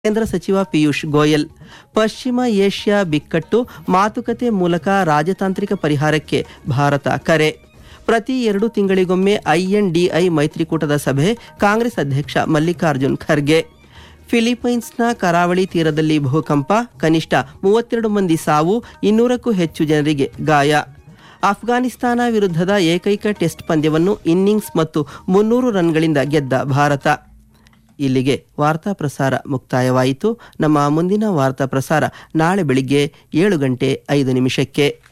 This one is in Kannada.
ಕೇಂದ್ರ ಸಚಿವ ಪಿಯೂಷ್ ಗೋಯಲ್ ಪಶ್ಚಿಮ ಏಷ್ಯಾ ಬಿಕ್ಕಟ್ಟು ಮಾತುಕತೆ ಮೂಲಕ ರಾಜತಾಂತ್ರಿಕ ಪರಿಹಾರಕ್ಕೆ ಭಾರತ ಕರೆ ಪ್ರತಿ ಎರಡು ತಿಂಗಳಿಗೊಮ್ಮೆ ಐಎನ್ಡಿಐ ಮೈತ್ರಿಕೂಟದ ಸಭೆ ಕಾಂಗ್ರೆಸ್ ಅಧ್ಯಕ್ಷ ಮಲ್ಲಿಕಾರ್ಜುನ್ ಖರ್ಗೆ ಫಿಲಿಪೈನ್ಸ್ನ ಕರಾವಳಿ ತೀರದಲ್ಲಿ ಭೂಕಂಪ ಕನಿಷ್ಠ ಮೂವತ್ತೆರಡು ಮಂದಿ ಸಾವು ಇನ್ನೂರಕ್ಕೂ ಹೆಚ್ಚು ಜನರಿಗೆ ಗಾಯ ಅಫ್ಘಾನಿಸ್ತಾನ ವಿರುದ್ಧದ ಏಕೈಕ ಟೆಸ್ಟ್ ಪಂದ್ಯವನ್ನು ಇನ್ನಿಂಗ್ಸ್ ಮತ್ತು ಮುನ್ನೂರು ರನ್ಗಳಿಂದ ಗೆದ್ದ ಭಾರತ ಇಲ್ಲಿಗೆ ವಾರ್ತಾ ಪ್ರಸಾರ ಮುಕ್ತಾಯವಾಯಿತು ನಮ್ಮ ಮುಂದಿನ ವಾರ್ತಾ ಪ್ರಸಾರ ನಾಳೆ ಬೆಳಿಗ್ಗೆ ಏಳು ಗಂಟೆ ಐದು ನಿಮಿಷಕ್ಕೆ